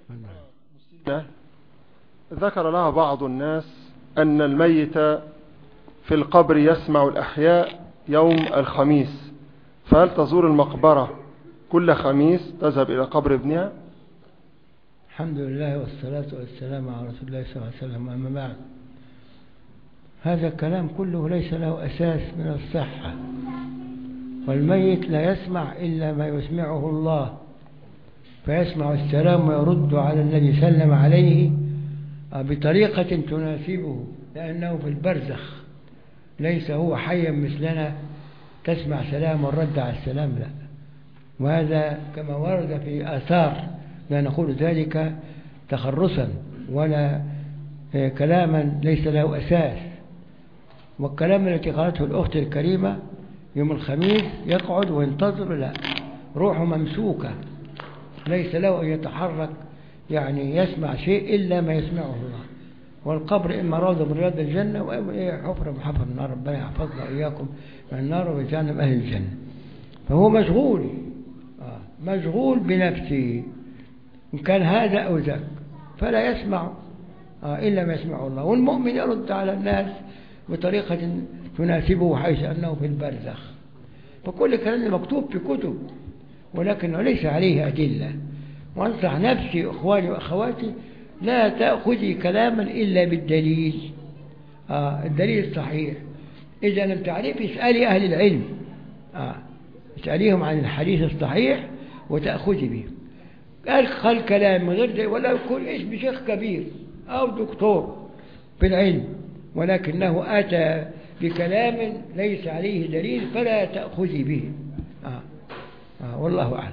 ذكر لها بعض الناس أن الميت في القبر يسمع الأحياء يوم الخميس فهل تزور المقبرة كل خميس تذهب إلى قبر ابنها الحمد لله والصلاة والسلام على رسول الله صلى الله عليه وسلم أما بعد هذا الكلام كله ليس له أساس من الصحة والميت لا يسمع إلا ما يسمعه الله فيسمع السلام ويرد على الذي سلم عليه بطريقة تناسبه لأنه في البرزخ ليس هو حيا مثلنا تسمع سلام والرد على السلام لا وهذا كما ورد في آثار لا نقول ذلك تخرصا ولا كلاما ليس له أساس والكلام التي قالته الأخت الكريمة يوم الخميس يقعد وينتظر لا روحه ممسوكة ليس له أن يتحرك يعني يسمع شيء إلا ما يسمعه الله والقبر إما روضة من رياض الجنة وإما حفرة من حفر النار ربنا يحفظنا إياكم من النار ويجعلنا من أهل الجنة فهو مشغول آه مشغول بنفسه إن كان هذا أو ذاك فلا يسمع آه إلا ما يسمعه الله والمؤمن يرد على الناس بطريقة تناسبه حيث أنه في البرزخ فكل كلام مكتوب في كتب ولكنه ليس عليه أدلة وأنصح نفسي إخواني وأخواتي لا تأخذي كلاما إلا بالدليل آه الدليل الصحيح إذا لم تعرفي اسألي أهل العلم آه اسأليهم عن الحديث الصحيح وتأخذي به قال قال كلام من غير ولا يكون اسم شيخ كبير أو دكتور في العلم ولكنه أتى بكلام ليس عليه دليل فلا تأخذي به آه. آه والله أعلم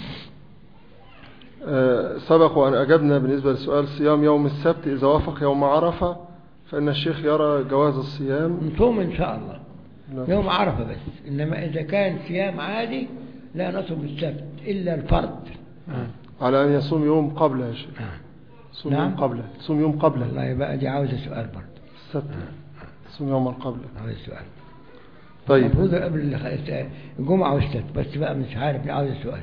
آه سبق وأن أجبنا بالنسبة لسؤال صيام يوم السبت إذا وافق يوم عرفة فإن الشيخ يرى جواز الصيام نصوم إن شاء الله يوم عرفة بس إنما إذا كان صيام عادي لا نصوم السبت إلا الفرد آه. على أن يصوم يوم قبله يا شيخ آه. صوم نعم. يوم قبله صوم يوم قبله والله بقى دي عاوزة سؤال برضه السبت صوم يوم قبله عاوزة سؤال طيب المفروض قبل الجمعة والسبت بس بقى مش عارف عاوز السؤال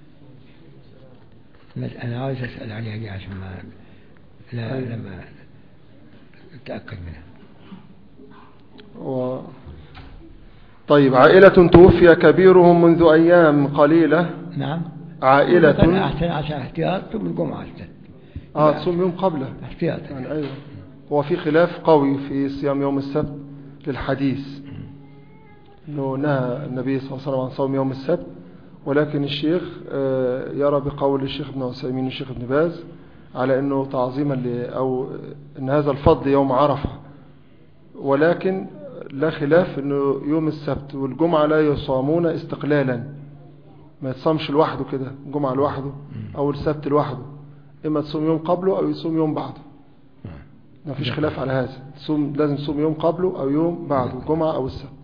أنا عاوز أسأل عليها دي عشان ما لا أيوة. لما أتأكد منها و... طيب عائلة توفي كبيرهم منذ أيام قليلة نعم كان عائلة أحسن عشان احتياط من الجمعة والسبت آه تصوم يوم قبله احتياط يعني أيوة هو في خلاف قوي في صيام يوم السبت للحديث انه نهى النبي صلى الله عليه وسلم عن صوم يوم السبت ولكن الشيخ آه، يرى بقول الشيخ ابن عثيمين والشيخ ابن باز على انه تعظيما ل او ان هذا الفضل يوم عرفه ولكن لا خلاف انه يوم السبت والجمعه لا يصامون استقلالا ما يتصامش لوحده كده الجمعه لوحده او السبت لوحده اما تصوم يوم قبله او يصوم يوم بعده ما فيش خلاف على هذا تصوم لازم تصوم يوم قبله او يوم بعده الجمعه او السبت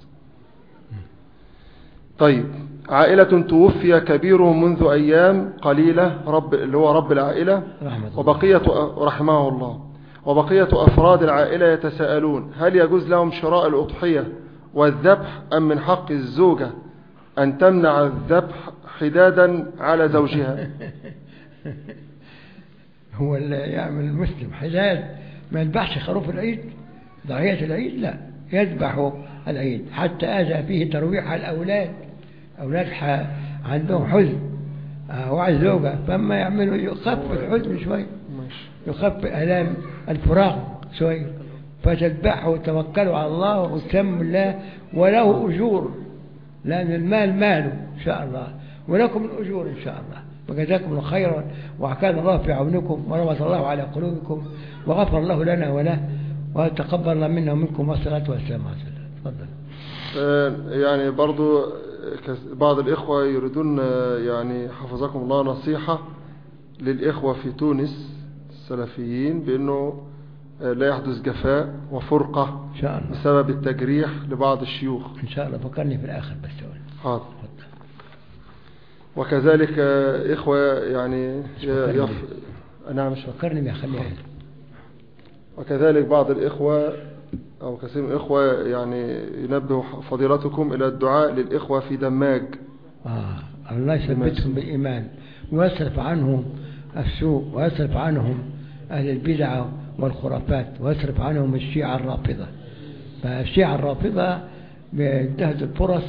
طيب عائلة توفي كبيرهم منذ أيام قليلة رب اللي هو رب العائلة رحمة الله وبقية رحمه الله وبقية أفراد العائلة يتساءلون هل يجوز لهم شراء الأضحية والذبح أم من حق الزوجة أن تمنع الذبح حدادا على زوجها هو اللي يعمل المسلم حداد ما يذبحش خروف العيد ضحية العيد لا يذبح العيد حتى أذى فيه ترويح الأولاد أولاد ح- عندهم حزن آه، وعلى الزوجة فما يعملوا يخفف الحزن شوي ماشي يخفف آلام الفراق شوي فتذبحوا وتوكلوا على الله وتسموا الله وله أجور لأن المال ماله إن شاء الله ولكم الأجور إن شاء الله وجزاكم الله خيرا وكان الله في عونكم وربط الله على قلوبكم وغفر الله لنا وله وتقبل الله منا ومنكم والصلاة والسلام على رسول الله تفضل آه، يعني برضو آه، كس- بعض الإخوة يريدون آه، يعني حفظكم الله نصيحة للإخوة في تونس السلفيين بأنه آه، لا يحدث جفاء وفرقة إن شاء الله بسبب التجريح لبعض الشيوخ إن شاء الله فكرني في الآخر بس أقول حاضر تفضل وكذلك آه، إخوة يعني فكرني يف... نعم مش فكرني ما يخليها وكذلك بعض الإخوة أو كثير من الإخوة يعني ينبه فضيلتكم إلى الدعاء للإخوة في دماج آه الله يثبتهم بالإيمان ويصرف عنهم السوء ويصرف عنهم أهل البدع والخرافات ويصرف عنهم الشيعة الرافضة فالشيعة الرافضة بينتهزوا الفرص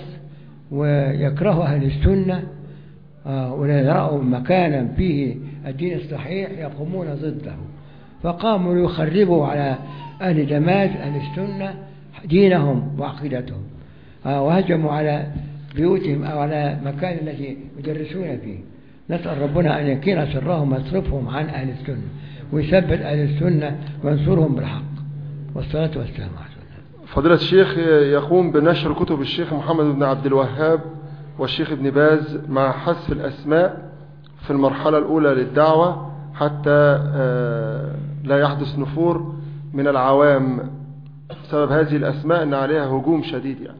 ويكرهوا أهل السنة آه، ولا يرأوا مكانا فيه الدين الصحيح يقومون ضده فقاموا ليخربوا على أهل دماج أهل السنة دينهم وعقيدتهم آه، وهجموا على بيوتهم أو على مكان الذي يدرسون فيه نسأل ربنا أن يكين شرهم ويصرفهم عن أهل السنة ويثبت أهل السنة وينصرهم بالحق والصلاة والسلام على رسول الله فضيلة الشيخ يقوم بنشر كتب الشيخ محمد بن عبد الوهاب والشيخ ابن باز مع حذف الأسماء في المرحلة الأولى للدعوة حتى آه، لا يحدث نفور من العوام بسبب هذه الأسماء أن عليها هجوم شديد يعني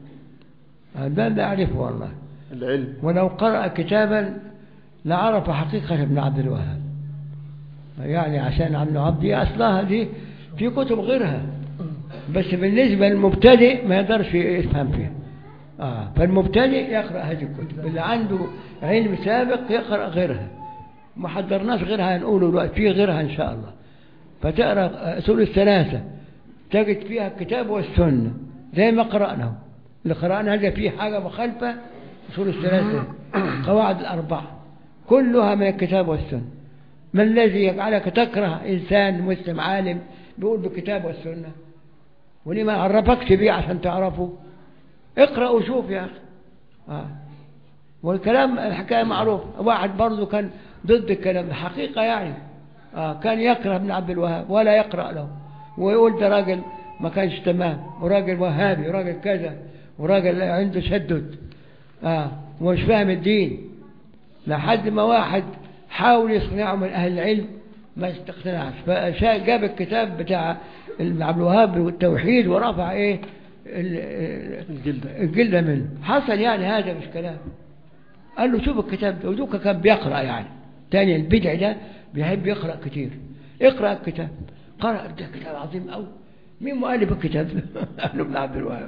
هذا لا أعرفه والله العلم ولو قرأ كتابا لعرف حقيقة ابن عبد الوهاب يعني عشان ابن عبد أصلها دي في كتب غيرها بس بالنسبة للمبتدئ ما يقدرش يفهم فيها آه فالمبتدئ يقرأ هذه الكتب اللي عنده علم سابق يقرأ غيرها ما حضرناش غيرها هنقوله دلوقتي في غيرها إن شاء الله فتقرأ أصول الثلاثة تجد فيها الكتاب والسنة زي ما قرأناه اللي قرأنا هذا فيه حاجة مخالفة أصول الثلاثة قواعد الأربعة كلها من الكتاب والسنة ما الذي يجعلك تكره إنسان مسلم عالم بيقول بالكتاب والسنة وليه ما عرفكش بيه عشان تعرفه اقرأ وشوف يا أخي آه. والكلام الحكاية معروف واحد برضه كان ضد الكلام الحقيقة يعني آه. كان يكره ابن عبد الوهاب ولا يقرأ له ويقول ده راجل ما كانش تمام وراجل وهابي وراجل كذا وراجل عنده شدد آه. ومش فاهم الدين لحد ما واحد حاول يقنعه من أهل العلم ما استقتنعش فجاب الكتاب بتاع ابن عبد الوهاب والتوحيد ورفع ايه ال- الجلدة الجلدة منه حصل يعني هذا مش كلام قال له شوف الكتاب ده ودوكا كان بيقرأ يعني تاني البدع ده بيحب يقرأ كتير اقرأ الكتاب قرأ ده كتاب عظيم أوي مين مؤلف الكتاب ده؟ قال له ابن عبد الوهاب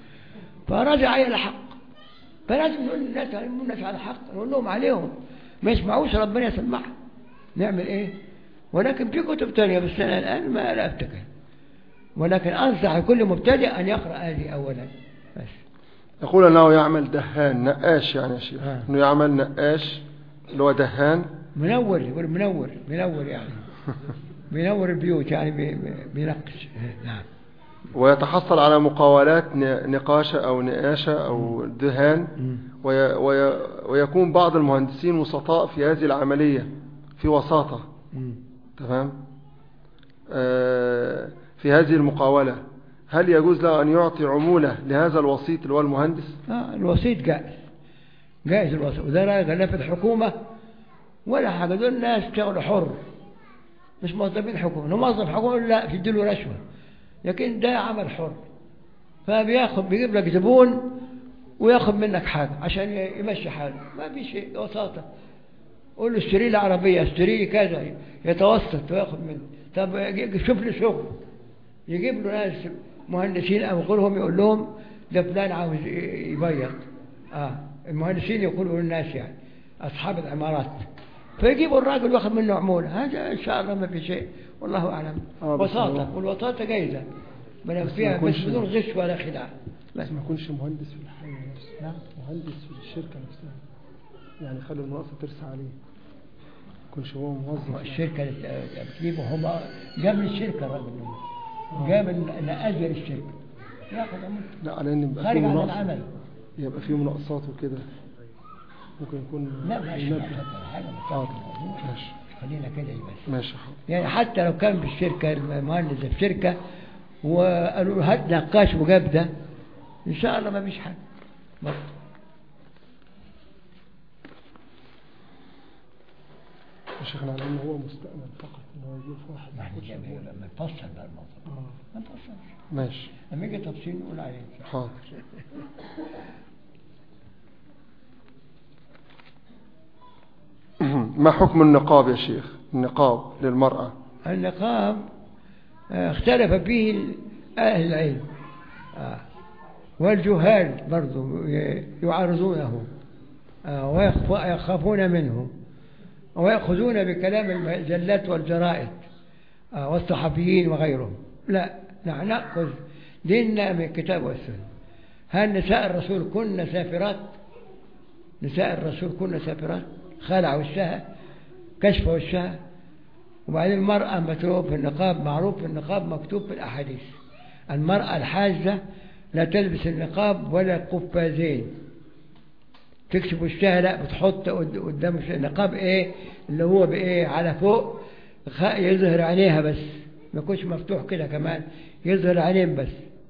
فرجع إلى الحق فلازم نقول للناس نقول الناس على الحق نقول لهم عليهم ما يسمعوش ربنا يسمعهم نعمل ايه ولكن في كتب تانية بس أنا الآن ما لا أفتكر ولكن أنصح كل مبتدئ أن يقرأ هذه أولا بس يقول أنه يعمل دهان نقاش يعني يا شيخ آه. أنه يعمل نقاش اللي هو دهان منور يقول منور منور يعني بينور البيوت يعني بي- بي- بينقش نعم ويتحصل على مقاولات ن- نقاشة أو نقاشة أو دهان وي وي ويكون بعض المهندسين وسطاء في هذه العملية في وساطة مم. تمام آه، في هذه المقاولة هل يجوز له أن يعطي عمولة لهذا الوسيط اللي هو المهندس آه الوسيط جائز جائز الوسيط وده لا يغلى في الحكومة ولا حاجة دول ناس شغل حر مش موظفين حكومة لو موظف حكومة لا في له رشوة لكن ده عمل حر فبياخد بيجيب لك زبون وياخد منك حاجة عشان يمشي حاله ما في شيء وساطة قول له اشتري لي عربية اشتري لي كذا يتوسط وياخد منه طب شوف لي شغل يجيب له ناس مهندسين او غيرهم يقول لهم ده فلان عاوز يبيض اه المهندسين يقولوا للناس يعني اصحاب العمارات فيجيبوا الراجل وياخذ منه عموله هذا ان شاء الله ما في شيء والله اعلم آه، بس وساطه هو- والوساطه جايزه بل بس فيها ما بس يكونش- بدون غش ولا خداع بس ما يكونش مهندس في الحي نفسه نعم. مهندس في الشركة نفسها يعني خلي المناقصة ترسى عليه يكونش هو موظف الشركه اللي بتجيبه هم جاب لي الشركه الراجل ده. جاب الاجر الشركه ياخذ عموله لا على ان يبقى خارج فيه عن مناقصة العمل يبقى فيه مناقصات وكده ممكن يكون لا ماشي ينبه. حاجه حاضر مش ماشي خلينا كده بس ماشي حاضر يعني حتى لو كان في الشركة المهندس في شركة وقالوا له هات نقاش وجاب ده إن شاء الله ما فيش حاجة بس. يا شيخنا على انه هو مستأمن فقط ان هو يجيب واحد ما احنا يخش جاب- هو. لما نفصل بقى الموضوع آه. ما نفصلش ماشي لما يجي تفصيل نقول عليه حاضر ما حكم النقاب يا شيخ النقاب للمرأة النقاب آه، اختلف فيه أهل العلم آه. والجهال برضو ي- يعارضونه آه، ويخف- ويخافون منه ويأخذون بكلام المجلات والجرائد آه، والصحفيين وغيرهم لا نحن نأخذ ديننا من الكتاب والسنة هل نساء الرسول كن سافرات نساء الرسول كن سافرات خلع وشها كشف وشها وبعدين المرأة متروب في النقاب معروف في النقاب مكتوب في الأحاديث المرأة الحاجة لا تلبس النقاب ولا القفازين تكشف وشها لا بتحط قد- قدام وشها. النقاب ايه اللي هو بايه على فوق خ- يظهر عينيها بس ما يكونش مفتوح كده كمان يظهر عينين بس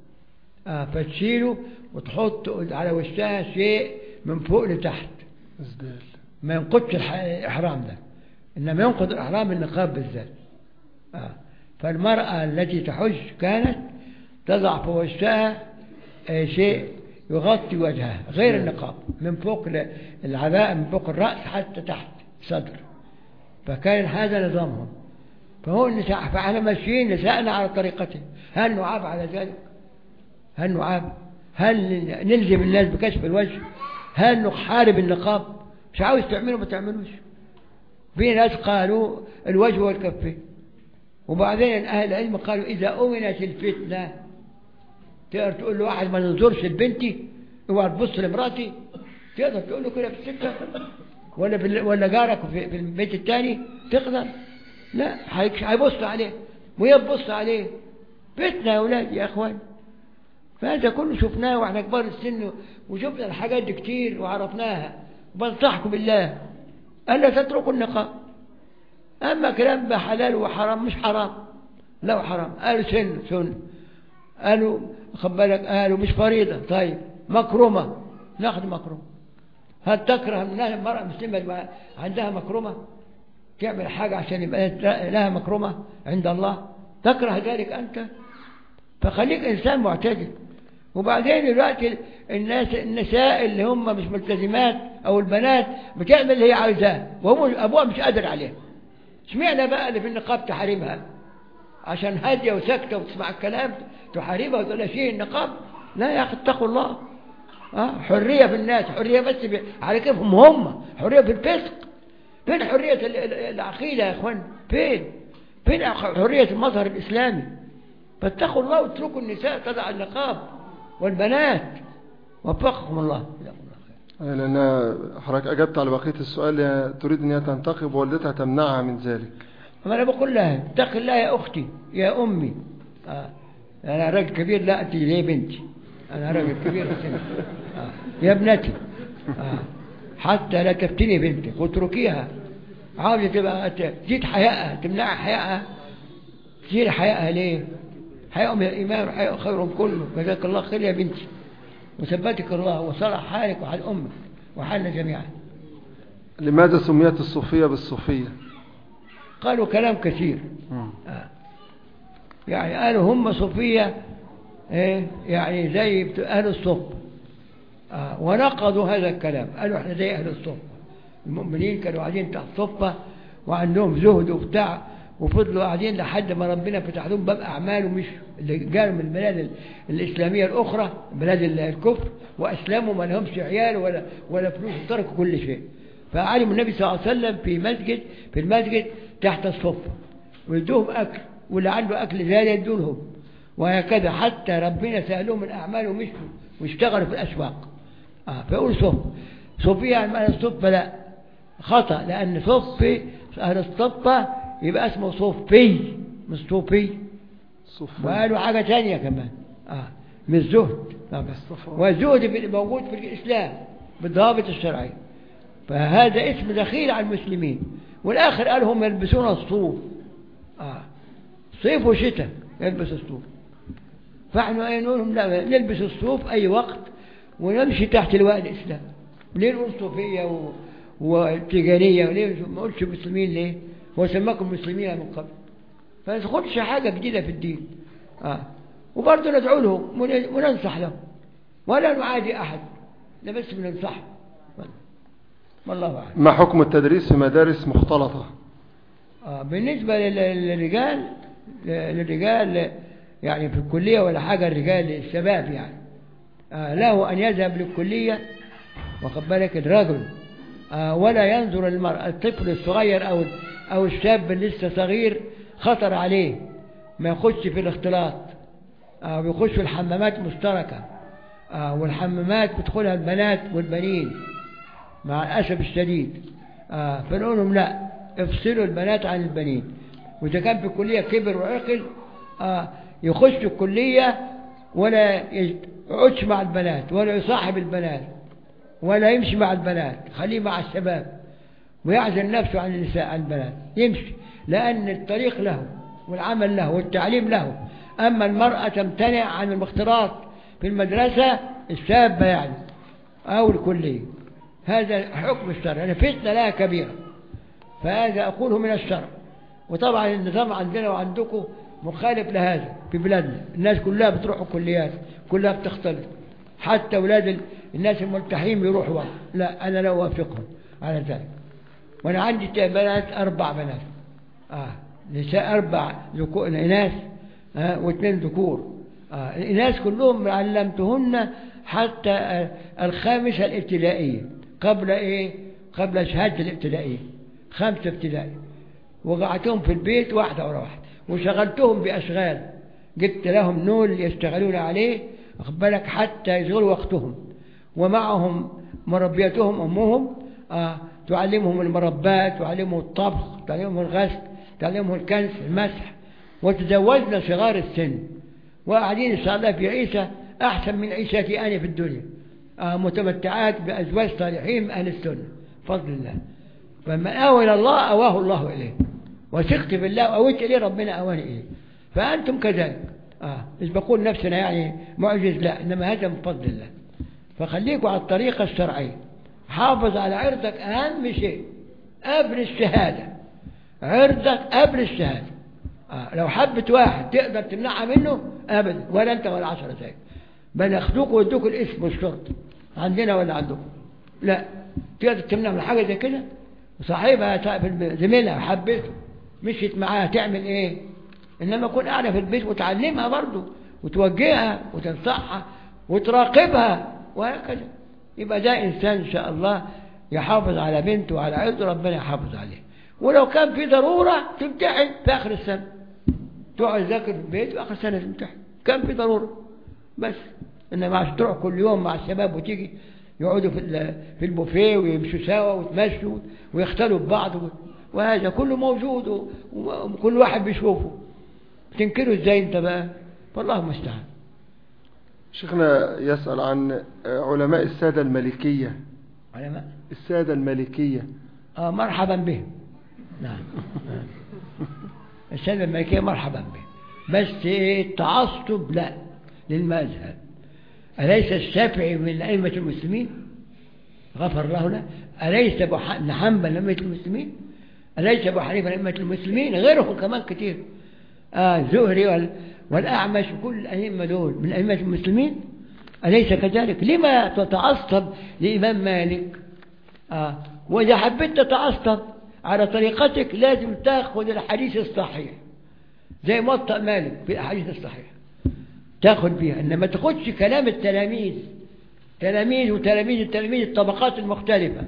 آه فتشيله وتحط قد- على وشها شيء من فوق لتحت ازدال ما ينقضش الح- الإحرام ده إنما ينقض الإحرام النقاب بالذات آه. فالمرأة التي تحج كانت تضع في وشها آه، شيء يغطي وجهها غير النقاب من فوق ل- العباءة من فوق الرأس حتى تحت صدر فكان هذا نظامهم فهو النساء فاحنا ماشيين نساءنا على طريقته هل نعاب على ذلك؟ هل نعاب؟ هل نلزم الناس بكشف الوجه؟ هل نحارب النقاب؟ مش عاوز تعمله ما تعملوش في ناس قالوا الوجه والكفين وبعدين أهل العلم قالوا إذا أمنت الفتنة تقدر تقول له واحد ما ننظرش لبنتي اوعى تبص لمراتي تقدر تقول له كده في السكة ولا في ولا جارك في, في البيت الثاني تقدر لا هيك- هيبص عليه وهي تبص عليه فتنة يا أولاد يا أخوان فهذا كله شفناه واحنا كبار السن وشفنا الحاجات دي كتير وعرفناها بنصحكم بالله ألا تتركوا النقاب أما كلام بحلال وحرام مش حرام لو حرام قالوا سن سن قالوا خد بالك قالوا مش فريضة طيب مكرمة ناخد مكرمة هل تكره ان المرأة المسلمة يبقى عندها مكرمة تعمل حاجة عشان يبقى لها مكرمة عند الله تكره ذلك أنت فخليك إنسان معتدل وبعدين دلوقتي الناس النساء اللي هم مش ملتزمات أو البنات بتعمل اللي هي عايزاه وهو أبوها مش قادر عليها اشمعنى بقى اللي في النقاب تحاربها عشان هادية وساكتة وتسمع الكلام تحاربها وتقول لها شيء النقاب لا يا أخي اتقوا الله آه حرية في الناس حرية بس ب... على كيفهم هم حرية في الفسق فين حرية ال- ال- العقيدة يا اخوان فين فين حرية المظهر الإسلامي فاتقوا الله واتركوا النساء تضع النقاب والبنات وفقكم الله جزاكم الله خير. لأن حضرتك أجبت على بقية السؤال هي تريد أن هي تنتقب ووالدتها تمنعها من ذلك أما أنا بقول لها اتق الله يا أختي يا أمي آه. أنا راجل كبير لا أنت ليه بنتي أنا راجل كبير في السن آه. يا ابنتي آه. حتى لا تفتني بنتك واتركيها عاوزة تبقى ت- تزيد حيائها تمنعها حيائها تزيد حيائها ليه؟ حياء من الإيمان وحياء خير كله جزاك الله خير يا بنتي وثبتك الله وصلح حالك وحال أمك وحالنا جميعا لماذا سميت الصوفية بالصوفية قالوا كلام كثير مم. آه. يعني قالوا هم صوفية إيه؟ يعني زي بت- أهل الصف آه. ونقضوا هذا الكلام قالوا احنا زي أهل الصف المؤمنين كانوا قاعدين تحت صفة وعندهم زهد وبتاع وفضلوا قاعدين لحد ما ربنا فتح لهم باب أعمال ومش اللي جاءوا من البلاد ال- الإسلامية الأخرى بلاد ال- الكفر وأسلموا ما لهمش عيال ولا ولا فلوس تركوا كل شيء فعلم النبي صلى الله عليه وسلم في مسجد في المسجد تحت الصفة ويدوهم أكل واللي عنده أكل زيادة يدوا لهم وهكذا حتى ربنا سألهم من أعمال ومشوا واشتغلوا في الأسواق آه فيقول صف صوفية يعني معنى الصفة لا خطأ لأن صفي أهل الصفة يبقى اسمه صوفي مش صوفي صوفية وقالوا حاجة تانية كمان آه مش زهد طبعا الصفوة. والزهد في- موجود في الإسلام بالضوابط الشرعية فهذا اسم دخيل على المسلمين والآخر قال هم يلبسون الصوف آه. صيف وشتاء يلبس الصوف فاحنا إيه نقول لهم لا نلبس الصوف أي وقت ونمشي تحت لواء الإسلام ليه نقول صوفية و... وتجارية ليه ما قلتش مسلمين ليه هو سماكم مسلمين من قبل فما تاخدش حاجة جديدة في الدين آه. وبرضه ندعو لهم ون- وننصح لهم ولا نعادي أحد لا بس بننصحهم والله أعلم ما حكم التدريس في مدارس مختلطة آه بالنسبة لل- للرجال للرجال يعني في الكلية ولا حاجة الرجال الشباب يعني آه له أن يذهب للكلية واخد بالك الرجل آه، ولا ينظر المرأة الطفل الصغير أو أو الشاب اللي لسه صغير خطر عليه ما يخش في الاختلاط آه، ويخش في الحمامات مشتركة آه، والحمامات بتدخلها البنات والبنين مع الأسف الشديد آه، فنقول لهم لا افصلوا البنات عن البنين وإذا كان في الكلية كبر وعقل آه، يخش الكلية ولا يقعدش مع البنات ولا يصاحب البنات ولا يمشي مع البنات خليه مع الشباب ويعزل نفسه عن النساء عن البنات يمشي لأن الطريق له والعمل له والتعليم له أما المرأة تمتنع عن الاختلاط في المدرسة الشابة يعني أو الكلية هذا حكم الشرع يعني فتنة لها كبيرة فهذا أقوله من الشرع وطبعا النظام عندنا وعندكم مخالف لهذا في بلادنا الناس كلها بتروح الكليات كلها بتختلط حتى أولاد ال- الناس الملتحين بيروحوا بره. لا أنا لا أوافقهم على ذلك وأنا عندي تا- بنات أربع بنات آه نساء أربع ذكور إناث آه واثنين ذكور آه الإناث كلهم علمتهن حتى آه الخامسة الابتدائية قبل إيه؟ قبل شهادة الابتدائية خمسة ابتدائي وقعتهم في البيت واحدة ورا واحدة وشغلتهم بأشغال جبت لهم نول يشتغلون عليه واخد بالك حتى يشغلوا وقتهم ومعهم مربيتهم أمهم آه تعلمهم المربات تعلمهم الطبخ تعلمهم الغسل تعلمهم الكنس المسح وتزوجنا صغار السن وقاعدين إن شاء الله في عيسى أحسن من عيشتي أنا في الدنيا آه متمتعات بأزواج صالحين من أهل السنة بفضل الله فمن أوى إلى الله أواه الله إليه وثقت بالله وأويت إليه ربنا أواني إليه فأنتم كذلك آه مش بقول نفسنا يعني معجز لا إنما هذا من فضل الله فخليكوا على الطريقة الشرعية حافظ على عرضك أهم شيء قبل الشهادة عرضك قبل الشهادة آه لو حبت واحد تقدر تمنعها منه أبدا ولا أنت ولا عشرة زيك بل ياخدوك ويدوك الاسم والشرطة عندنا ولا عندكم لا تقدر تمنع من حاجة زي كده وصاحبها صاحب زميلها حبته مشيت معاها تعمل ايه انما تكون قاعده في البيت وتعلمها برضه وتوجهها وتنصحها وتراقبها وهكذا يبقى ده انسان ان شاء الله يحافظ على بنته وعلى عرضه ربنا يحافظ عليه ولو كان في ضروره تمتحن في اخر السنه تقعد تذاكر في البيت واخر سنه تمتحن كان في ضروره بس انما عشان تروح كل يوم مع الشباب وتيجي يقعدوا في ال- في البوفيه ويمشوا سوا ويتمشوا ويختلوا ببعض وهذا كله موجود و- وكل واحد بيشوفه تنكره ازاي انت بقى والله المستعان شيخنا يسأل عن علماء السادة الملكية علماء السادة الملكية آه مرحبا بهم نعم آه. السادة الملكية مرحبا بهم بس إيه التعصب لا للمذهب أليس الشافعي من أئمة المسلمين غفر الله له أليس أبو ح- ابن حنبل من أئمة المسلمين أليس أبو حنيفة من أئمة المسلمين غيرهم كمان كتير آه زهري وال والأعمش وكل الأئمة دول من أئمة المسلمين أليس كذلك لما تتعصب لإمام مالك آه وإذا حبيت تتعصب على طريقتك لازم تاخذ الحديث الصحيح زي موطأ مالك في الأحاديث الصحيحة تاخذ بيها إنما تاخدش كلام التلاميذ تلاميذ وتلاميذ التلاميذ الطبقات المختلفة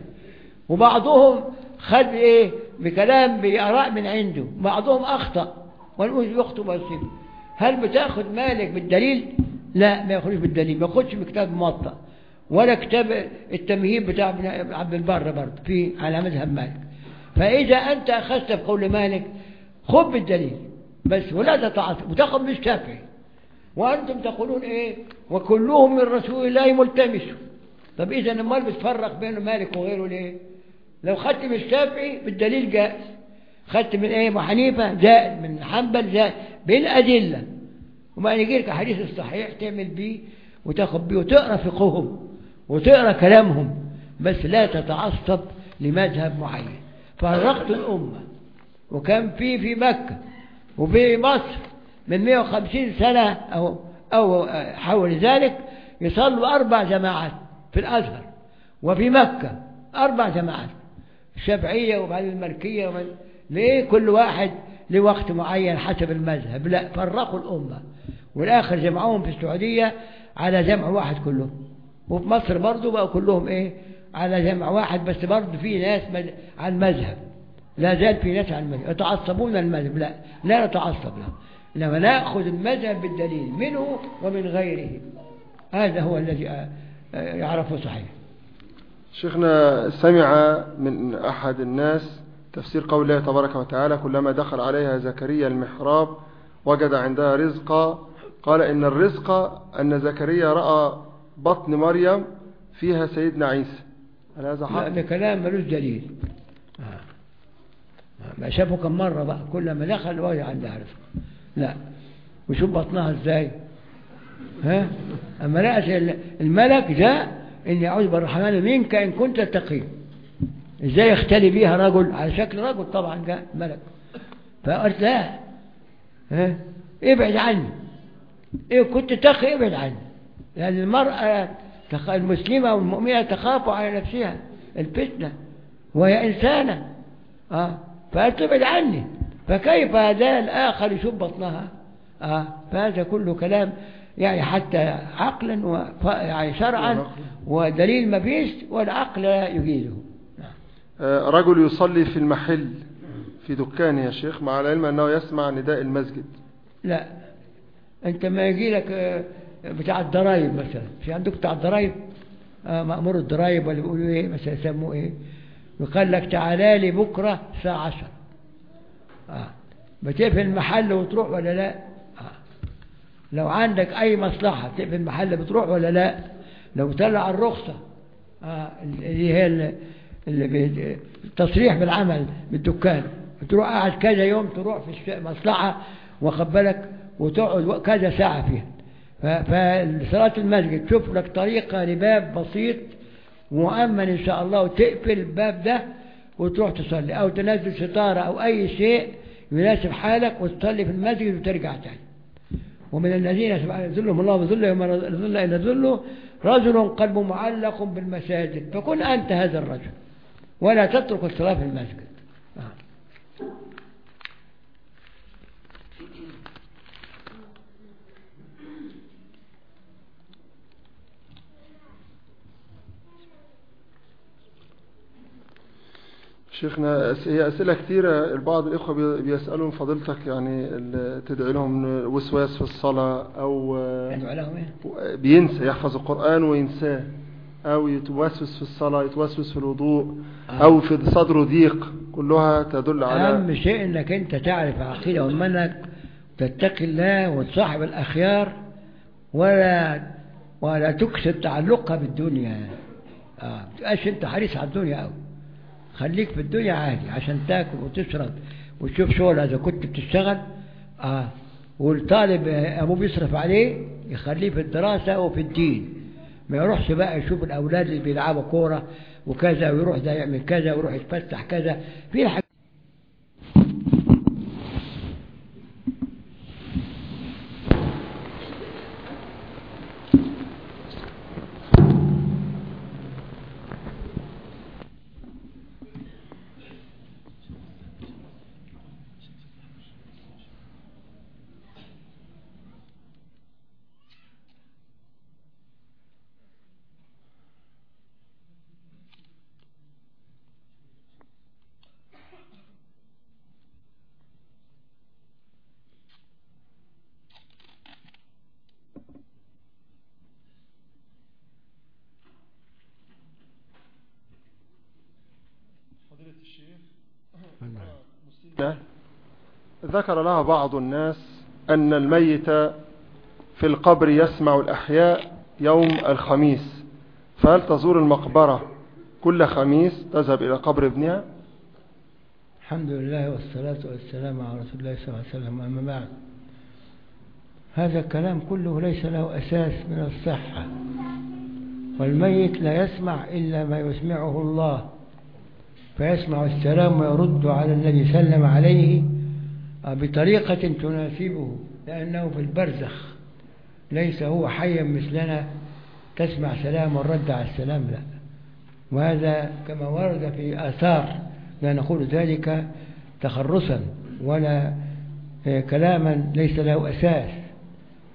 وبعضهم خد إيه بكلام بآراء من عنده بعضهم أخطأ ونقول يخطئ ويصيب هل بتاخذ مالك بالدليل لا ما ياخذش بالدليل ما ياخذش بكتاب موطأ ولا كتاب التمهيد بتاع ابن عبد البر برضه في على مذهب مالك فإذا أنت أخذت بقول مالك خذ بالدليل بس ولا تتعصب وتاخذ بالشافعي وأنتم تقولون إيه وكلهم من رسول الله ملتمس طب إذا امال بتفرق بين مالك وغيره ليه لو خدت من الشافعي بالدليل جائز خدت من ايه ابو حنيفه زائد من حنبل زائد بالادله وما يجي لك حديث الصحيح تعمل بيه وتاخد بيه وتقرا فقههم وتقرا كلامهم بس لا تتعصب لمذهب معين فرقت الامه وكان في في مكه وفي مصر من 150 سنه او او حول ذلك يصلوا اربع جماعات في الازهر وفي مكه اربع جماعات الشافعيه وبعدين المالكيه وبعدين ليه كل واحد له وقت معين حسب المذهب لا فرقوا الأمة والآخر جمعوهم في السعودية على جمع واحد كلهم وفي مصر برضو بقوا كلهم إيه على جمع واحد بس برضه في ناس مد- على المذهب لا زال في ناس على المذهب يتعصبون المذهب لا لا نتعصب له إنما نأخذ المذهب بالدليل منه ومن غيره هذا هو الذي آه، آه، يعرفه صحيح شيخنا سمع من أحد الناس تفسير قول الله تبارك وتعالى كلما دخل عليها زكريا المحراب وجد عندها رزقا قال إن الرزق أن زكريا رأى بطن مريم فيها سيدنا عيسى هل هذا لا حق؟ ده كلام ملوش دليل آه. آه، ما شافه كم مرة بقى كل ما دخل وجد عندها رزق لا وشوف بطنها ازاي ها اما رأس الملك جاء اني اعوذ بالرحمن منك ان كنت تقي ازاي يختلي بيها رجل على شكل رجل طبعا جاء ملك فقلت لا ها ابعد عني إيه كنت تقي ابعد عني لأن المرأة تخ- المسلمة والمؤمنة تخاف على نفسها الفتنة وهي إنسانة آه فقالت ابعد عني فكيف هذا الآخر يشوف بطنها آه فهذا كله كلام يعني حتى عقلا و يعني شرعا ودليل ما فيش والعقل لا يجيزه نعم. آه، رجل يصلي في المحل في دكان يا شيخ مع العلم أنه يسمع نداء المسجد لا انت ما يجي لك آه، بتاع الضرايب مثلا في عندك بتاع الضرايب آه، مأمور الضرايب ولا بيقولوا ايه مثلا يسموه ايه وقال لك تعالى لي بكرة الساعة 10 آه. بتقفل المحل وتروح ولا لا آه. لو عندك اي مصلحة تقفل المحل بتروح ولا لا لو طلع الرخصة آه. اللي هي ال- اللي بي- التصريح بالعمل بالدكان تروح قاعد كذا يوم تروح في المصلحة واخد بالك وتقعد كذا ساعة فيها ف- فصلاة المسجد تشوف لك طريقة لباب بسيط مؤمن إن شاء الله وتقفل الباب ده وتروح تصلي أو تنزل ستارة أو أي شيء يناسب حالك وتصلي في المسجد وترجع تاني ومن الذين سبحانه يذلهم الله بظله يوم لا ظل إلا ظله رجل قلبه معلق بالمساجد فكن أنت هذا الرجل ولا تترك الصلاة في المسجد آه. شيخنا أس- هي أسئلة كثيرة البعض الإخوة بي- بيسألوا من فضيلتك يعني ال- تدعي لهم وسواس في الصلاة أو آه، ندعو لهم إيه؟ بينسى يحفظ القرآن وينساه أو يتوسوس في الصلاة يتوسوس في الوضوء آه. أو في صدره ضيق كلها تدل أهم على شيء أنك أنت تعرف عقيدة والمنهج تتقي الله وتصاحب الأخيار ولا ولا تكسر تعلقها بالدنيا آه. تبقاش أنت حريص على الدنيا أوي خليك في الدنيا عادي عشان تاكل وتشرب وتشوف شغل إذا كنت بتشتغل آه. والطالب آه، أبوه بيصرف عليه يخليه في الدراسة وفي الدين ما يروحش بقى يشوف الأولاد اللي بيلعبوا كورة وكذا ويروح ده يعمل كذا ويروح يتفسح كذا في الحاجات ذكر لها بعض الناس أن الميت في القبر يسمع الأحياء يوم الخميس فهل تزور المقبرة كل خميس تذهب إلى قبر ابنها الحمد لله والصلاة والسلام على رسول الله صلى الله عليه وسلم أما بعد هذا الكلام كله ليس له أساس من الصحة والميت لا يسمع إلا ما يسمعه الله فيسمع السلام ويرد على الذي سلم عليه بطريقة تناسبه لأنه في البرزخ ليس هو حيا مثلنا تسمع سلام والرد على السلام لا وهذا كما ورد في آثار لا نقول ذلك تخرصا ولا آه، كلاما ليس له أساس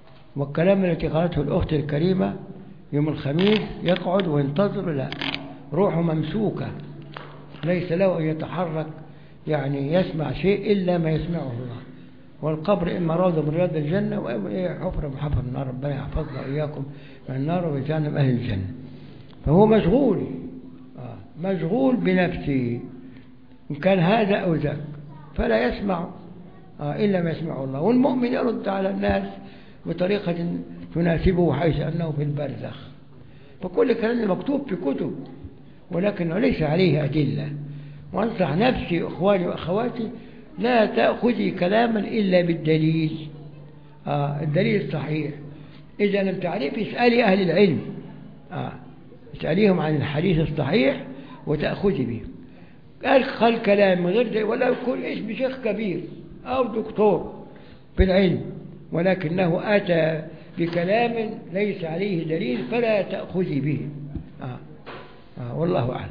والكلام التي قالته الأخت الكريمة يوم الخميس يقعد وينتظر لا روحه ممسوكة ليس له أن يتحرك يعني يسمع شيء إلا ما يسمعه الله والقبر إما روضة من رياض الجنة وإما إيه حفرة من حفر النار ربنا يحفظنا وإياكم من النار ويجعلنا من أهل الجنة فهو مشغول آه مشغول بنفسه إن كان هذا أو ذاك فلا يسمع آه إلا ما يسمعه الله والمؤمن يرد على الناس بطريقة تناسبه حيث أنه في البرزخ فكل كلام مكتوب في كتب ولكنه ليس عليه أدلة وأنصح نفسي إخواني وأخواتي لا تأخذي كلاما إلا بالدليل آه الدليل الصحيح إذا لم تعرفي اسألي أهل العلم آه اسأليهم عن الحديث الصحيح وتأخذي به قال قال كلام من غير دليل ولا يكون اسم شيخ كبير أو دكتور في العلم ولكنه أتى بكلام ليس عليه دليل فلا تأخذي به آه. آه والله أعلم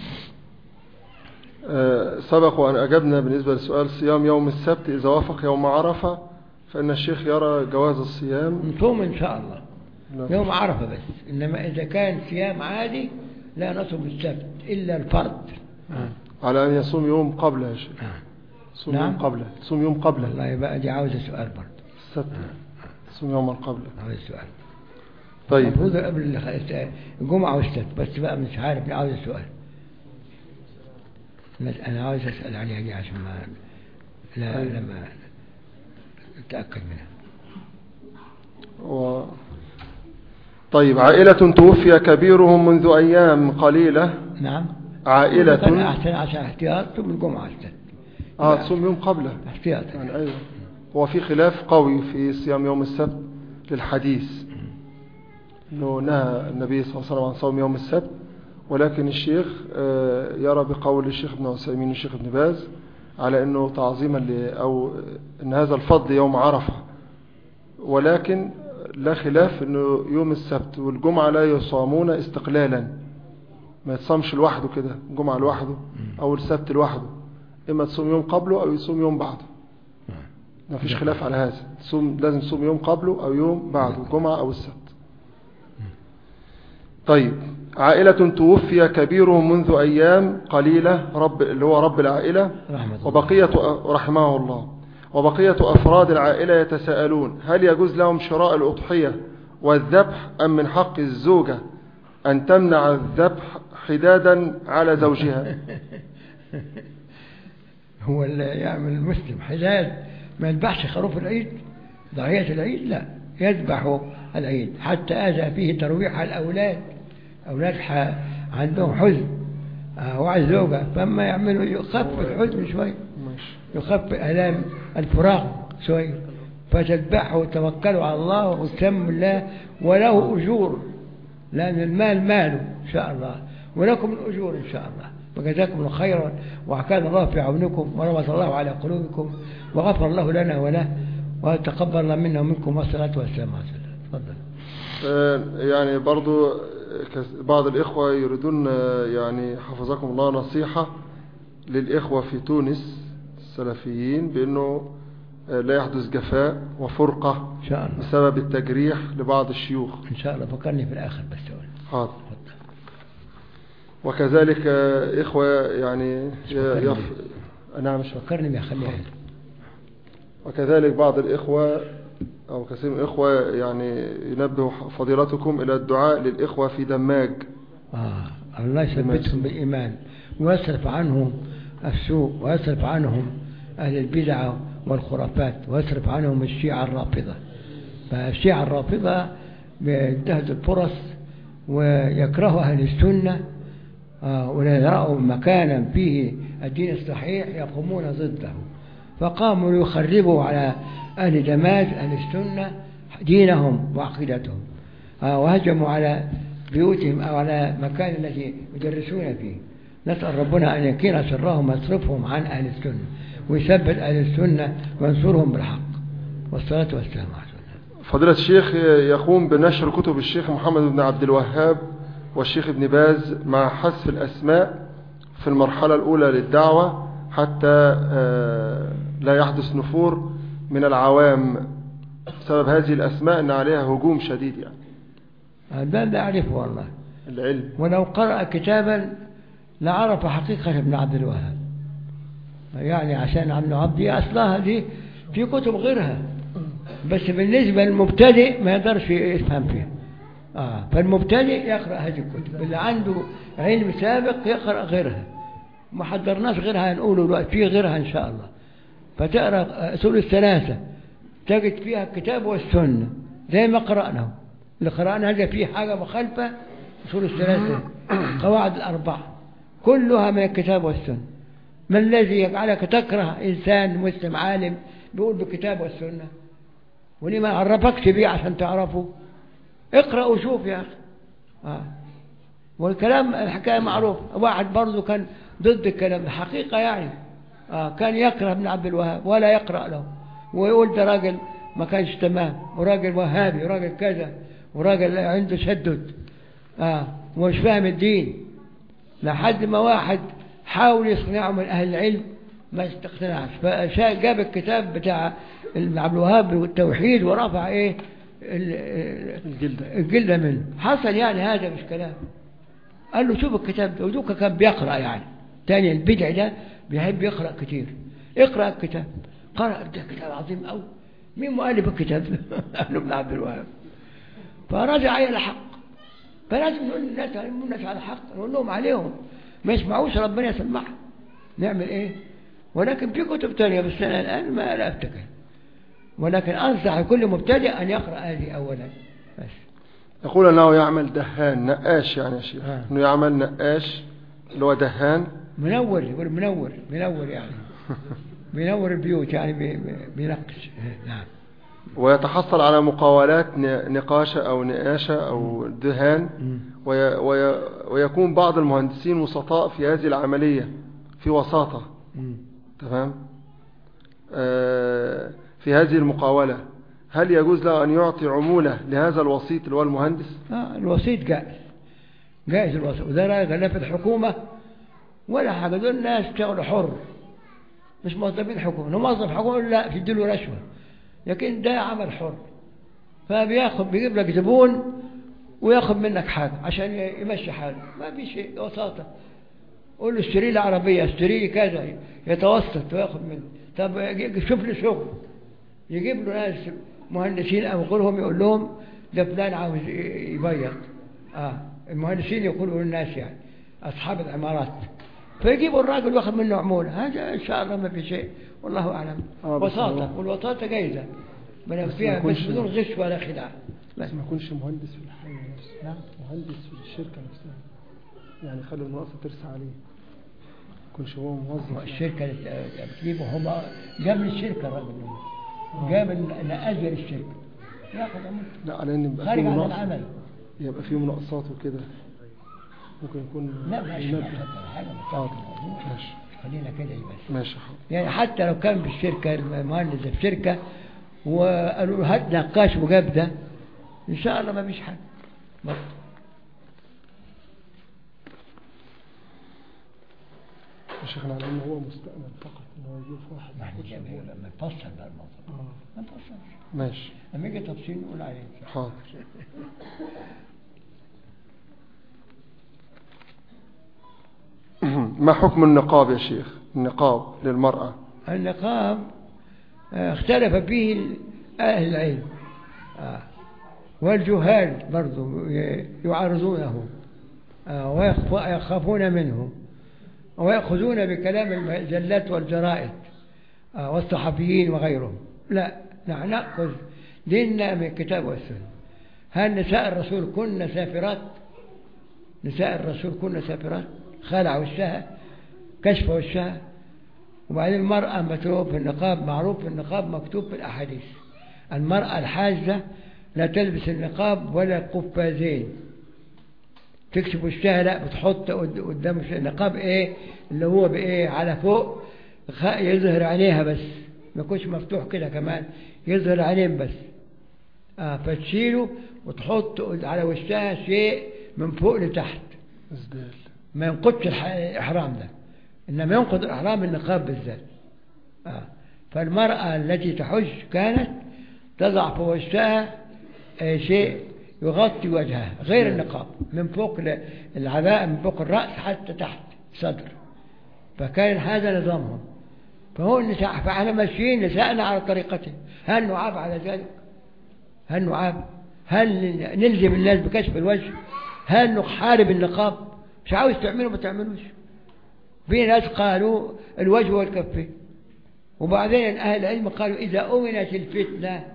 آه، سبق وأن أجبنا بالنسبة لسؤال صيام يوم السبت إذا وافق يوم عرفة فإن الشيخ يرى جواز الصيام نصوم إن شاء الله نعم. يوم عرفة بس إنما إذا كان صيام عادي لا نصوم السبت إلا الفرد آه. على أن يصوم يوم قبله يا شيخ آه. صوم نعم. يوم قبله صوم يوم قبله والله بقى دي عاوزة سؤال برضه السبت صوم يوما قبله عاوزة سؤال طيب المفروض قبل الخ- الجمعة والسبت بس بقى مش عارف عاوز سؤال لا، أنا عاوز أسأل عليها دي عشان ما لا طيب. لما أتأكد منها و... طيب عائلة توفي كبيرهم منذ أيام قليلة نعم كان عائلة أحسن عشان احتياط ثم الجمعة والسبت آه تصوم يوم قبله احتياط يعني أيوة هو في خلاف قوي في صيام يوم السبت للحديث انه نهى النبي صلى الله عليه وسلم عن صوم يوم السبت ولكن الشيخ آه، يرى بقول الشيخ ابن عثيمين والشيخ ابن باز على انه تعظيما ل او ان هذا الفضل يوم عرفه ولكن لا خلاف انه يوم السبت والجمعه لا يصامون استقلالا ما يتصامش لوحده كده الجمعه لوحده او السبت لوحده اما تصوم يوم قبله او يصوم يوم بعده ما فيش خلاف على هذا تصوم لازم تصوم يوم قبله او يوم بعده الجمعه او السبت طيب عائلة توفي كبيرهم منذ أيام قليلة رب اللي هو رب العائلة رحمة الله وبقية رحمه الله وبقية أفراد العائلة يتساءلون هل يجوز لهم شراء الأضحية والذبح أم من حق الزوجة أن تمنع الذبح حدادا على زوجها هو اللي يعمل المسلم حداد ما يذبحش خروف العيد ضحية العيد لا يذبح العيد حتى أذى فيه ترويح الأولاد أولاد ح- عندهم حزن آه، وعلى الزوجة فما يعملوا يخفف الحزن شوي ماشي يخفف آلام الفراق شوي فتذبحوا وتوكلوا على الله وتسموا الله وله أجور لأن المال ماله إن شاء الله ولكم الأجور إن شاء الله وجزاكم الله خيرا وكان الله في عونكم وربط الله على قلوبكم وغفر الله لنا وله وتقبل الله منا ومنكم والصلاة والسلام على رسول الله تفضل آه، يعني برضو آه، كس- بعض الإخوة يريدون آه، يعني حفظكم الله نصيحة للإخوة في تونس السلفيين بأنه آه، لا يحدث جفاء وفرقة إن شاء الله بسبب التجريح لبعض الشيوخ إن شاء الله فكرني في الآخر بس أقول حاضر تفضل وكذلك آه، إخوة يعني فكرني. يف... نعم مش فكرني بيخليها وكذلك بعض الإخوة أو كثير من الإخوة يعني ينبه فضيلتكم إلى الدعاء للإخوة في دماج آه الله يثبتهم بالإيمان ويصرف عنهم السوء ويصرف عنهم أهل البدع والخرافات ويصرف عنهم الشيعة الرافضة فالشيعة الرافضة بيجتهدوا الفرص ويكرهوا أهل السنة آه ولا يرأوا مكانا فيه الدين الصحيح يقومون ضده فقاموا ليخربوا على أهل دماج أهل السنة دينهم وعقيدتهم آه وهجموا على بيوتهم أو على مكان الذي يدرسون فيه نسأل ربنا أن يكين شرهم ويصرفهم عن أهل السنة ويثبت أهل السنة وينصرهم بالحق والصلاة والسلام على رسول الله فضيلة الشيخ يقوم بنشر كتب الشيخ محمد بن عبد الوهاب والشيخ ابن باز مع حذف الأسماء في المرحلة الأولى للدعوة حتى آه، لا يحدث نفور من العوام بسبب هذه الأسماء أن عليها هجوم شديد يعني هذا لا أعرفه والله العلم ولو قرأ كتابا لعرف حقيقة ابن عبد الوهاب يعني عشان ابن عبد دي أصلها دي في كتب غيرها بس بالنسبة للمبتدئ ما يقدرش يفهم فيها آه فالمبتدئ يقرأ هذه الكتب اللي عنده علم سابق يقرأ غيرها ما حضرناش غيرها هنقوله دلوقتي في غيرها إن شاء الله فتقرأ أصول الثلاثة تجد فيها الكتاب والسنة زي ما قرأنا اللي قرأنا هذا فيه حاجة مخالفة أصول الثلاثة قواعد الأربعة كلها من الكتاب والسنة ما الذي يجعلك تكره إنسان مسلم عالم بيقول بالكتاب والسنة وليه ما عرفكش بيه عشان تعرفه اقرأ وشوف يا أخي آه. والكلام الحكاية معروف واحد برضه كان ضد الكلام الحقيقة يعني آه. كان يكره ابن عبد الوهاب ولا يقرأ له ويقول ده راجل ما كانش تمام وراجل وهابي وراجل كذا وراجل عنده شدد آه. ومش فاهم الدين لحد ما واحد حاول يقنعه من أهل العلم ما استقتنعش فجاب الكتاب بتاع ابن عبد الوهاب والتوحيد ورفع ايه الجلدة الجلدة منه حصل يعني هذا مش كلام قال له شوف الكتاب ده ودوكا كان بيقرأ يعني تاني البدع ده بيحب يقرأ كتير اقرأ الكتاب قرأ ده كتاب عظيم أوي مين مؤلف الكتاب ده؟ قال له ابن عبد الوهاب فرجع إلى الحق فلازم نقول للناس الناس على الحق نقول لهم عليهم ما يسمعوش ربنا يسمعهم نعمل ايه ولكن في كتب تانية بس أنا الآن ما لا أفتكر ولكن أنصح كل مبتدئ أن يقرأ هذه أولا بس يقول أنه يعمل دهان نقاش يعني يا شيخ آه. أنه يعمل نقاش اللي هو دهان منور يقول منور منور يعني بينور البيوت يعني بي- بي- بينقش نعم ويتحصل على مقاولات ن- نقاشة أو نقاشة أو دهان وي وي ويكون بعض المهندسين وسطاء في هذه العملية في وساطة تمام آه، في هذه المقاولة هل يجوز له أن يعطي عمولة لهذا الوسيط اللي هو المهندس آه الوسيط جائز جائز الوسيط وده لا لا في الحكومة ولا حاجة دول ناس شغل حر مش موظفين حكومة لو موظف حكومة لا في له رشوة لكن ده عمل حر فبياخد بيجيب لك زبون وياخد منك حاجة عشان يمشي حاله ما في شيء وساطة قول له اشتري لي عربية اشتري لي كذا يتوسط وياخد منه طب شوف لي شغل يجيب له ناس مهندسين او غيرهم يقول لهم ده فلان عاوز يبيض اه المهندسين يقولوا للناس يعني اصحاب العمارات فيجيبوا الراجل واخد منه عموله هذا ان شاء الله ما في شيء والله اعلم آه، بس وساطه هو- والوساطه جايزه بل بس فيها ما بس يكونش- بدون غش ولا خداع بس بس ما يكونش مهندس في الحي نفسه نعم مهندس في الشركة نفسها يعني خلي المناقصة ترسى عليه ما يكونش هو موظف الشركه اللي بتجيبه هم جاب لي الشركه الراجل ده جاب نأجر الشركه ياخد عمولته لا على ان يبقى في خارج عن مناقصة العمل يبقى في مناقصات وكده ممكن يكون لا ماشي ينبه. حاجه آه، مش ماشي خلينا كده بس ماشي حاضر يعني حتى لو كان في الشركة المهندس في شركة وقالوا له هات نقاش وجاب ده إن شاء الله ما فيش حاجة بس. يا شيخنا على ان هو مستأمن فقط ان هو يجيب واحد ما احنا يخش جايبين يقول. لما نفصل بقى الموضوع آه، ما نفصلش ماشي لما يجي تفصيل نقول عليه إن شاء حاضر ما حكم النقاب يا شيخ النقاب للمرأة الله. النقاب آه، اختلف فيه أهل العلم آه. والجهال برضو ي- يعارضونه آه، ويخف- ويخافون منه ويأخذون بكلام المجلات والجرائد آه، والصحفيين وغيرهم لا نحن نأخذ ديننا من الكتاب والسنة هل نساء الرسول كن سافرات نساء الرسول كن سافرات خلع وشها كشف وشها وبعدين المرأة مكتوب في النقاب معروف في النقاب مكتوب في الأحاديث المرأة الحاجة لا تلبس النقاب ولا القفازين تكشف وشها لا بتحط قد- قدام وشها. النقاب ايه اللي هو بايه على فوق خ- يظهر عينيها بس ما يكونش مفتوح كده كمان يظهر عينين بس آه فتشيله وتحط قد- على وشها شيء من فوق لتحت ازدال ما ينقضش الح- الإحرام ده إنما ينقض الإحرام النقاب بالذات آه. فالمرأة التي تحج كانت تضع في وشها آه، شيء يغطي وجهها غير النقاب من فوق ل- العباءة من فوق الرأس حتى تحت صدر فكان هذا نظامهم فهو النساء فاحنا ماشيين نساءنا على طريقته هل نعاب على ذلك هل نعاب هل نلزم الناس بكشف الوجه هل نحارب النقاب مش عاوز تعمله ما تعملوش في ناس قالوا الوجه والكفين وبعدين أهل العلم قالوا إذا أمنت الفتنة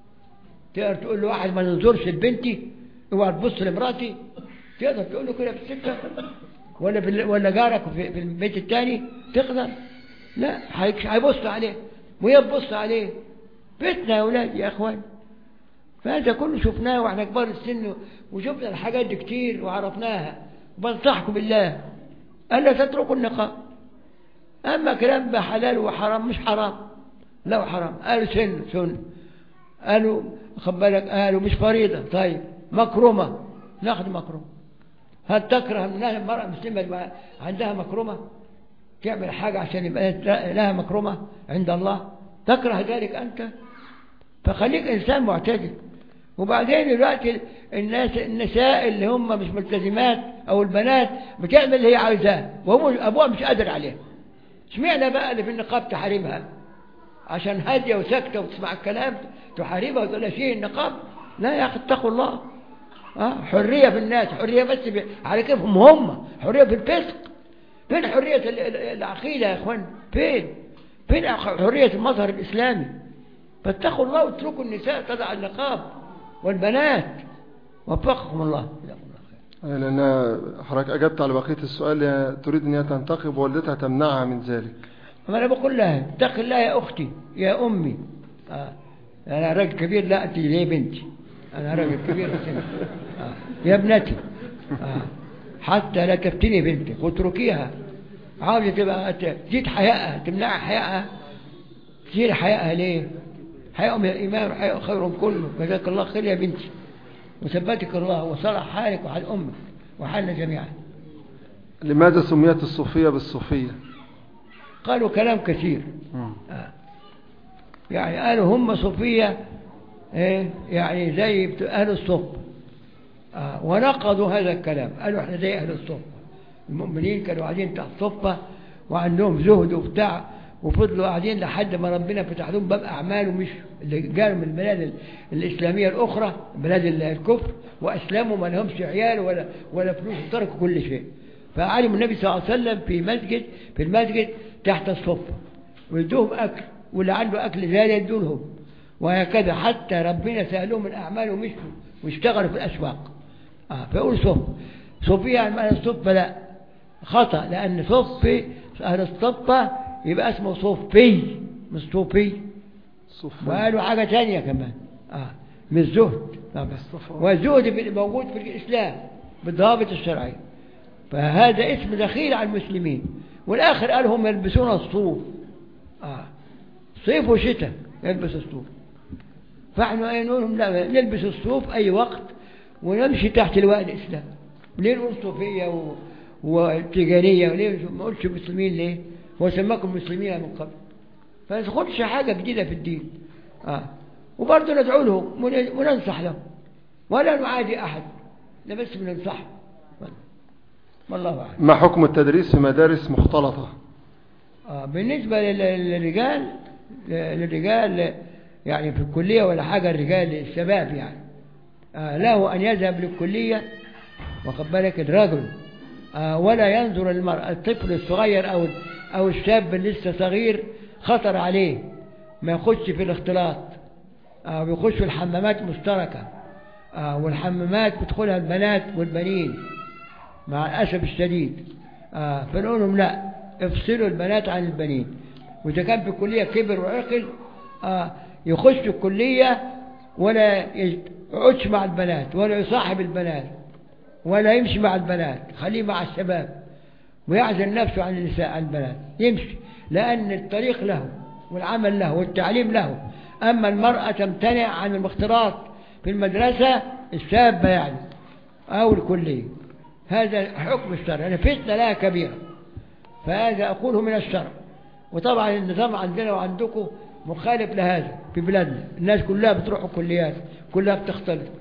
تقدر تقول له واحد ما ننظرش لبنتي اوعى تبص لمراتي تقدر تقول له كده في السكة ولا في ال- ولا جارك في, في البيت الثاني تقدر لا هيك- هيبص عليه وهي تبص عليه فتنة يا أولاد يا أخوان فهذا كله شفناه واحنا كبار السن وشفنا الحاجات دي كتير وعرفناها بنصحكم بالله ألا تتركوا النقاب أما كلام بحلال وحرام مش حرام لا حرام قالوا سن سن قالوا خد بالك قالوا مش فريضة طيب مكرمة ناخذ مكرمة هل تكره من المرأة المسلمة يبقى عندها مكرمة تعمل حاجة عشان يبقى لها مكرمة عند الله تكره ذلك أنت فخليك إنسان معتدل وبعدين دلوقتي الناس النساء اللي هم مش ملتزمات أو البنات بتعمل اللي هي عايزاه وهو أبوها مش قادر عليها اشمعنى بقى اللي في النقاب تحرمها عشان هادية وساكتة وتسمع الكلام تحاربها وتقول لها شيء النقاب لا يا أخي اتقوا الله آه حرية في الناس حرية بس ب... على كيفهم هم حرية في الفسق فين حرية ال- ال- العقيدة يا اخوان فين فين حرية المظهر الإسلامي فاتقوا الله واتركوا النساء تضع النقاب والبنات وفقكم الله جزاكم الله خير. لأن حضرتك أجبت على بقية السؤال هي تريد أن هي تنتقب ووالدتها تمنعها من ذلك ما أنا بقول لها اتق الله يا أختي يا أمي آه. أنا راجل كبير لا أنت ليه بنتي أنا راجل كبير في السن. آه. يا ابنتي آه. حتى لا تفتني بنتك واتركيها عاوزة تبقى ت- تزيد حيائها تمنعها حيائها تزيد حيائها ليه حياء من الإيمان وحياء خير كله جزاك الله خير يا بنتي وثبتك الله وصلح حالك وحال أمك وحالنا جميعا لماذا سميت الصوفية بالصوفية قالوا كلام كثير آه. يعني قالوا هم صوفية إيه؟ يعني زي بت- أهل الصف آه. ونقضوا هذا الكلام قالوا احنا زي أهل الصف المؤمنين كانوا قاعدين تحت صفة وعندهم زهد وبتاع وفضلوا قاعدين لحد ما ربنا فتح لهم باب أعمال ومش اللي جاءوا من البلاد ال- الإسلامية الأخرى بلاد ال- الكفر وأسلموا ما لهمش عيال ولا ولا فلوس تركوا كل شيء فعلم النبي صلى الله عليه وسلم في مسجد في المسجد تحت الصفة ويدوهم أكل واللي عنده أكل زيادة يدولهم وهكذا حتى ربنا سألوهم من أعمالهم مشوا واشتغلوا في الأسواق آه فيقول صف صوفية يعني معنى الصفة لا خطأ لأن صفي أهل الصفة يبقى اسمه صوفي مش صوفي الصوفية وقالوا حاجة تانية كمان آه مش زهد طبعا الصفا. والزهد في- موجود في الإسلام بالضوابط الشرعية فهذا اسم دخيل على المسلمين والآخر قال هم يلبسون الصوف آه صيف وشتاء يلبس الصوف فاحنا ايه نقول لهم لا نلبس الصوف أي وقت ونمشي تحت لواء الإسلام ليه نقول صوفية و... وتجارية وليه ما قلتش مسلمين ليه هو سماكم مسلمين من قبل فما تاخدش حاجة جديدة في الدين آه. وبرضه ندعو لهم ون- وننصح لهم ولا نعادي أحد لا بس بننصحهم والله أعلم ما حكم التدريس في مدارس مختلطة آه بالنسبة لل- للرجال للرجال يعني في الكلية ولا حاجة الرجال الشباب يعني آه له أن يذهب للكلية واخد بالك الرجل آه ولا ينظر المرأة الطفل الصغير أو أو الشاب اللي لسه صغير خطر عليه ما يخش في الاختلاط آه بيخش في الحمامات مشتركة آه والحمامات بتدخلها البنات والبنين مع الأسف الشديد آه فنقول لهم لا افصلوا البنات عن البنين وإذا كان في الكلية كبر وعقل آه يخش الكلية ولا يقعدش مع البنات ولا يصاحب البنات ولا يمشي مع البنات خليه مع الشباب ويعزل نفسه عن النساء عن البنات يمشي لأن الطريق له والعمل له والتعليم له أما المرأة تمتنع عن الاختلاط في المدرسة الشابة يعني أو الكلية هذا حكم الشرع يعني فتنة لها كبيرة فهذا أقوله من الشرع وطبعا النظام عندنا وعندكم مخالف لهذا في بلادنا الناس كلها بتروح الكليات كلها بتختلط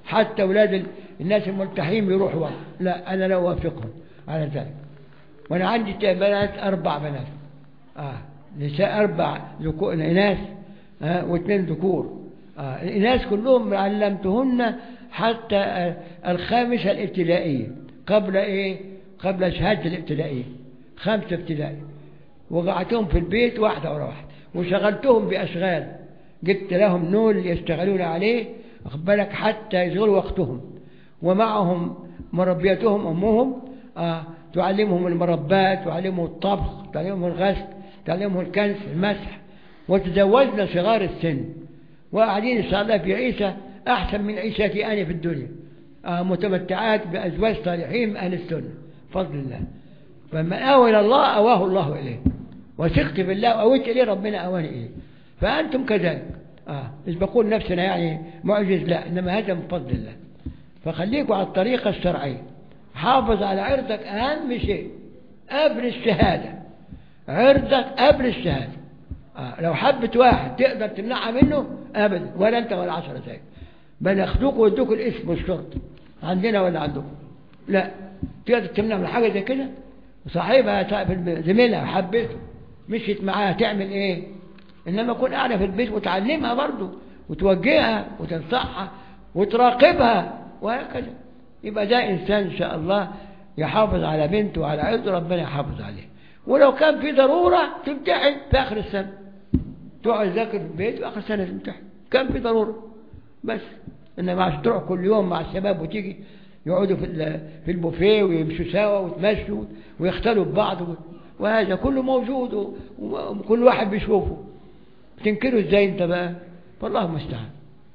حتى أولاد ال- الناس الملتحين بيروحوا ورا لا أنا لا أوافقهم على ذلك وأنا عندي تا- بنات أربع بنات آه نساء أربع ذكور إناث آه واثنين ذكور آه الإناث كلهم علمتهن حتى آه الخامسة الابتدائية قبل إيه؟ قبل شهادة الابتدائية خمسة ابتدائي وقعتهم في البيت واحدة ورا واحدة وشغلتهم بأشغال جبت لهم نول يشتغلون عليه واخد بالك حتى يشغلوا وقتهم ومعهم مربيتهم أمهم آه تعلمهم المربات تعلمهم الطبخ تعلمهم الغسل تعلمهم الكنس المسح وتزوجنا صغار السن وقاعدين إن شاء الله في عيسى أحسن من عيشتي أنا في الدنيا آه متمتعات بأزواج صالحين من أهل السنة بفضل الله فمن آوى إلى الله أواه الله إليه وثقت بالله وأويت إليه ربنا أواني إليه فأنتم كذلك آه مش بقول نفسنا يعني معجز لا إنما هذا من فضل الله فخليكوا على الطريقة الشرعية حافظ على عرضك أهم شيء قبل الشهادة عرضك قبل الشهادة آه لو حبت واحد تقدر تمنعها منه أبدا ولا أنت ولا عشرة زيك بل ياخدوك ويدوك الاسم والشرطة عندنا ولا عندكم لا تقدر تمنع من حاجة زي كده وصاحبها زميلها حبته مشيت معاها تعمل ايه انما كون قاعده في البيت وتعلمها برضه وتوجهها وتنصحها وتراقبها وهكذا يبقى ده انسان ان شاء الله يحافظ على بنته وعلى عرضه ربنا يحافظ عليه ولو كان في ضروره تمتحن في اخر السنه تقعد تذاكر في البيت واخر سنه تمتحن كان في ضروره بس انما عشان تروح كل يوم مع الشباب وتيجي يقعدوا في في البوفيه ويمشوا سوا ويتمشوا ويختلوا ببعض وهذا كله موجود وكل واحد بيشوفه تنكره ازاي انت بقى فالله المستعان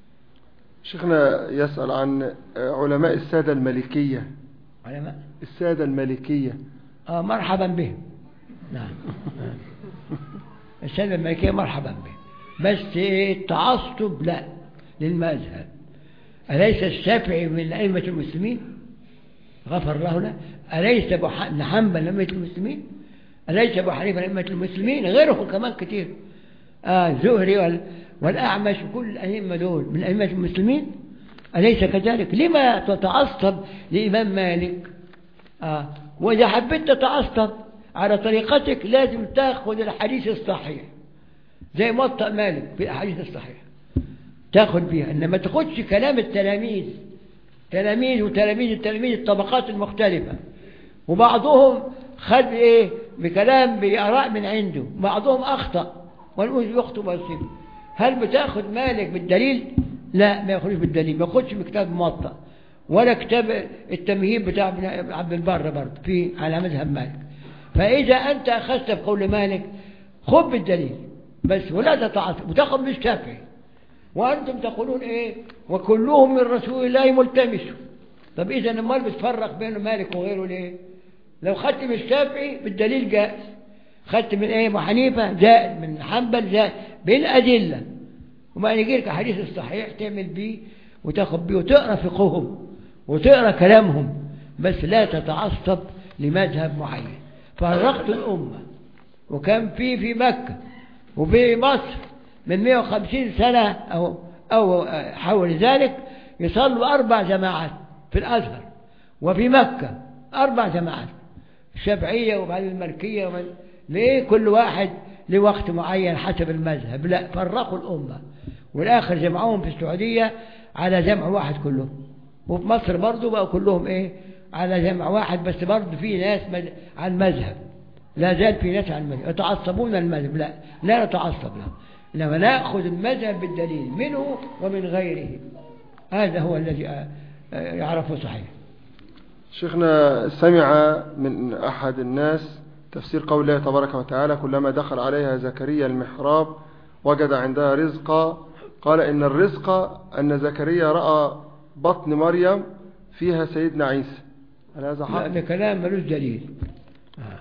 شيخنا يسأل عن علماء السادة الملكية علماء السادة الملكية اه مرحبا بهم نعم السادة الملكية مرحبا بهم بس ايه التعصب لا للمذهب أليس الشافعي من أئمة المسلمين غفر الله له أليس أبو حنبل من أئمة المسلمين أليس أبو حنيفة من أئمة المسلمين غيرهم كمان كتير آه الزهري وال... والأعمش وكل الأئمة دول من أئمة المسلمين أليس كذلك لما تتعصب لإمام مالك آه وإذا حبيت تتعصب على طريقتك لازم تأخذ الحديث الصحيح زي موطأ مالك في الأحاديث الصحيحة تاخد بيها انما تاخدش كلام التلاميذ تلاميذ وتلاميذ التلاميذ الطبقات المختلفة وبعضهم خد ايه بكلام بآراء من عنده بعضهم أخطأ ونقول يخطئ ويصيب هل بتاخد مالك بالدليل لا ما ياخدش بالدليل ما ياخدش بكتاب موطأ ولا كتاب التمهيد بتاع ابن عبد البر برضه في على مذهب مالك فإذا أنت أخذت بقول مالك خذ بالدليل بس ولا تتعصب وتاخذ بالشافعي وأنتم تقولون إيه وكلهم من رسول الله ملتمس طب إذا امال بتفرق بين مالك وغيره ليه لو خدت من الشافعي بالدليل جائز خدت من إيه حنيفة جائز من حنبل جائز بالأدلة وما يجي لك حديث الصحيح تعمل بيه وتاخد بيه وتقرأ فقههم وتقرأ كلامهم بس لا تتعصب لمذهب معين فرقت الأمة وكان في في مكة وفي مصر من 150 سنة أو, أو حول ذلك يصلوا أربع جماعات في الأزهر وفي مكة أربع جماعات الشافعية وبعدين المالكية ومن ليه كل واحد لوقت معين حسب المذهب لا فرقوا الأمة والآخر جمعوهم في السعودية على جمع واحد كلهم وفي مصر برضو بقوا كلهم إيه على جمع واحد بس برضو في ناس عن مذهب لا زال في ناس عن مذهب يتعصبون المذهب لا لا نتعصب له إنما نأخذ المذهب بالدليل منه ومن غيره هذا هو الذي يعرفه صحيح شيخنا سمع من أحد الناس تفسير قول الله تبارك وتعالى كلما دخل عليها زكريا المحراب وجد عندها رزقا قال إن الرزق أن زكريا رأى بطن مريم فيها سيدنا عيسى هل هذا حق؟ هذا كلام ملوش دليل آه.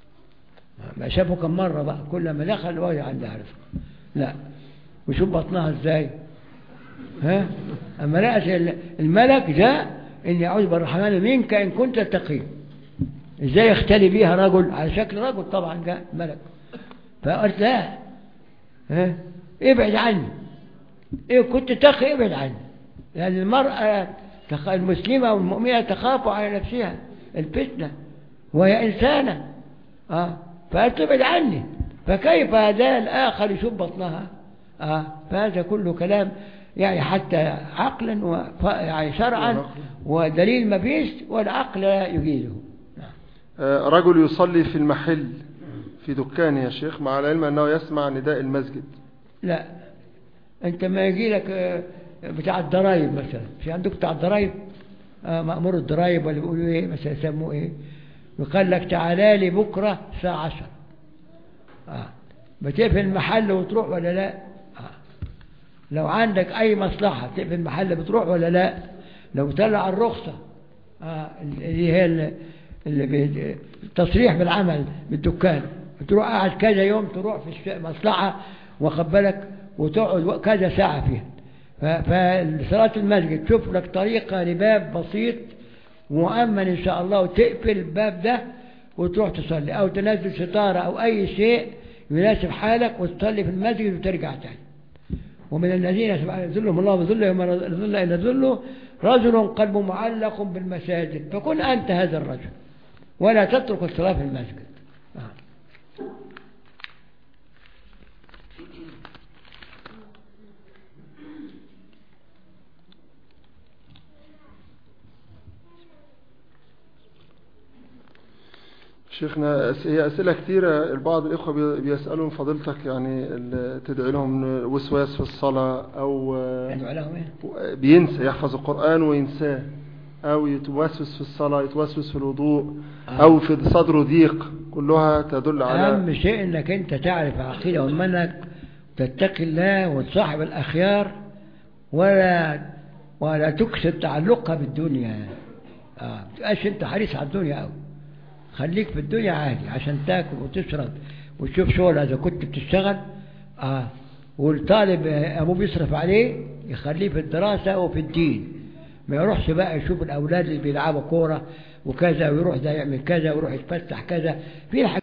ما شافه كم مرة بقى كلما دخل وجد عندها رزق لا وشوف بطنها ازاي ها اما لقى الملك جاء ان يعوذ بالرحمن منك ان كنت تقي ازاي يختلي بيها رجل على شكل رجل طبعا جاء ملك فقلت لا ها ابعد عني إيه كنت تقي ابعد عني لأن المرأة تخ- المسلمة والمؤمنة تخاف على نفسها الفتنة وهي إنسانة آه فتبعد عني فكيف هذا الآخر يشوف بطنها آه فهذا كله كلام يعني حتى عقلا و يعني شرعا ونقلا. ودليل ما فيش والعقل لا يجيزه نعم. آه، رجل يصلي في المحل في دكان يا شيخ مع العلم أنه يسمع نداء المسجد لا انت ما يجي لك آه، بتاع الضرايب مثلا في عندك بتاع الضرايب آه، مأمور الضرايب ولا بيقولوا ايه مثلا يسموه ايه يقال لك تعالى لي بكرة الساعة 10 آه. بتقفل المحل وتروح ولا لا آه. لو عندك اي مصلحة تقفل المحل بتروح ولا لا لو طلع الرخصة آه. اللي هي ال- اللي بي- التصريح بالعمل بالدكان تروح قاعد كذا يوم تروح في المصلحة واخد بالك وتقعد وق- كذا ساعة فيها ف- فصلاة المسجد تشوف لك طريقة لباب بسيط مؤمن إن شاء الله وتقفل الباب ده وتروح تصلي أو تنزل ستارة أو أي شيء يناسب حالك وتصلي في المسجد وترجع تاني ومن الذين سبحانه يذلهم الله بظله يوم لا ظل إلا ظله رجل قلبه معلق بالمساجد فكن أنت هذا الرجل ولا تترك الصلاة في المسجد آه. شيخنا أس- هي أسئلة كثيرة البعض الإخوة بي- بيسألوا من فضيلتك يعني ال- تدعي لهم وسواس في الصلاة أو آه، يدعو لهم إيه؟ بينسى يحفظ القرآن وينساه أو يتوسوس في الصلاة يتوسوس في الوضوء آه. أو في صدره ضيق كلها تدل على أهم شيء أنك أنت تعرف عقيدة ومنهج تتقي الله وتصاحب الأخيار ولا ولا تكسر تعلقها بالدنيا آه. تبقاش أنت حريص على الدنيا أوي خليك في الدنيا عادي عشان تاكل وتشرب وتشوف شغل إذا كنت بتشتغل آه. والطالب آه، أبوه بيصرف عليه يخليه في الدراسة وفي الدين ما يروحش بقى يشوف الأولاد اللي بيلعبوا كورة وكذا ويروح ده يعمل كذا ويروح يتفسح كذا في الحاجات